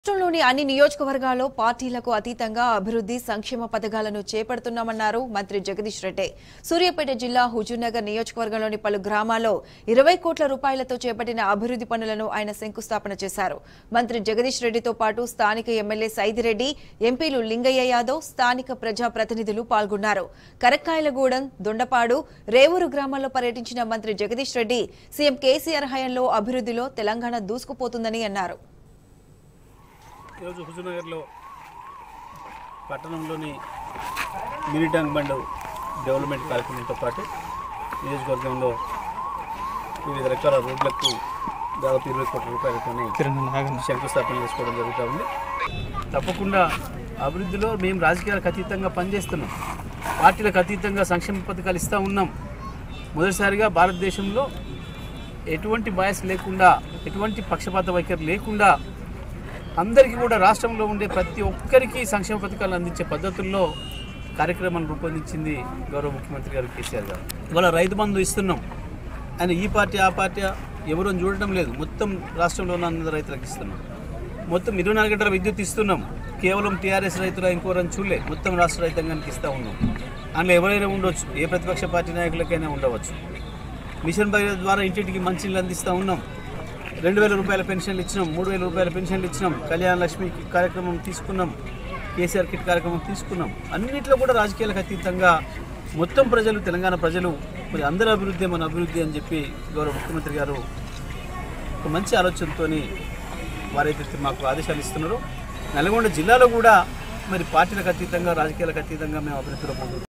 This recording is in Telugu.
రాష్ట్రంలోని అన్ని నియోజకవర్గాల్లో పార్టీలకు అతీతంగా అభివృద్ధి సంక్షేమ పథకాలను చేపడుతున్నామన్నారు మంత్రి జగదీష్ రెడ్డి సూర్యాపేట జిల్లా హుజూర్నగర్ నియోజకవర్గంలోని పలు గ్రామాల్లో ఇరవై కోట్ల రూపాయలతో చేపట్టిన అభివృద్ధి పనులను ఆయన శంకుస్థాపన చేశారు మంత్రి జగదీష్ రెడ్డితో పాటు స్థానిక ఎమ్మెల్యే సైదిరెడ్డి ఎంపీలు లింగయ్య యాదవ్ స్థానిక ప్రజాప్రతినిధులు పాల్గొన్నారు కరక్కాయలగూడెం దొండపాడు రేవూరు గ్రామాల్లో పర్యటించిన మంత్రి జగదీష్ రెడ్డి సీఎం కేసీఆర్ హయాంలో అభివృద్ధిలో తెలంగాణ దూసుకుపోతుందని అన్నారు ఈరోజు హుజూర్నగర్లో పట్టణంలోని మినీ ట్యాంక్ బండ్ డెవలప్మెంట్ కార్యక్రమంతో పాటు నియోజకవర్గంలో వివిధ రకాల రోడ్లకు దాదాపు ఇరవై కోట్ల రూపాయలతోనే శంకుస్థాపన చేసుకోవడం జరుగుతూ ఉంది తప్పకుండా అభివృద్ధిలో మేము రాజకీయాలకు అతీతంగా పనిచేస్తున్నాం పార్టీలకు అతీతంగా సంక్షేమ పథకాలు ఇస్తూ ఉన్నాం మొదటిసారిగా భారతదేశంలో ఎటువంటి బయస్ లేకుండా ఎటువంటి పక్షపాత వైఖరి లేకుండా అందరికీ కూడా రాష్ట్రంలో ఉండే ప్రతి ఒక్కరికి సంక్షేమ పథకాలు అందించే పద్ధతుల్లో కార్యక్రమాన్ని రూపొందించింది గౌరవ ముఖ్యమంత్రి గారు కేసీఆర్ గారు ఇవాళ రైతు బంధు ఇస్తున్నాం ఆయన ఈ పార్టీ ఆ పార్టీ ఎవరూ చూడటం లేదు మొత్తం రాష్ట్రంలో ఉన్న అందరు రైతులకు ఇస్తున్నాం మొత్తం ఇరవై నాలుగు గంటల విద్యుత్ ఇస్తున్నాం కేవలం టీఆర్ఎస్ రైతులు ఇంకోరని చూడలే మొత్తం రాష్ట్ర రైతాంగానికి ఇస్తూ ఉన్నాం అందులో ఎవరైనా ఉండొచ్చు ఏ ప్రతిపక్ష పార్టీ నాయకులకైనా ఉండవచ్చు మిషన్ భగీరథ ద్వారా ఇంటింటికి మంచినీళ్ళు అందిస్తూ ఉన్నాం రెండు వేల రూపాయల పెన్షన్లు ఇచ్చినాం మూడు వేల రూపాయల పెన్షన్లు ఇచ్చినాం కళ్యాణ లక్ష్మి కార్యక్రమం తీసుకున్నాం కేసీఆర్ కిట్ కార్యక్రమం తీసుకున్నాం అన్నింటిలో కూడా రాజకీయాలకు అతీతంగా మొత్తం ప్రజలు తెలంగాణ ప్రజలు మరి అందరి అభివృద్ధి మన అభివృద్ధి అని చెప్పి గౌరవ ముఖ్యమంత్రి గారు ఒక మంచి ఆలోచనతో వారైతే మాకు ఆదేశాలు ఇస్తున్నారు నల్గొండ జిల్లాలో కూడా మరి పార్టీలకు అతీతంగా రాజకీయాలకు అతీతంగా మేము అభివృద్ధిలో పోతున్నాం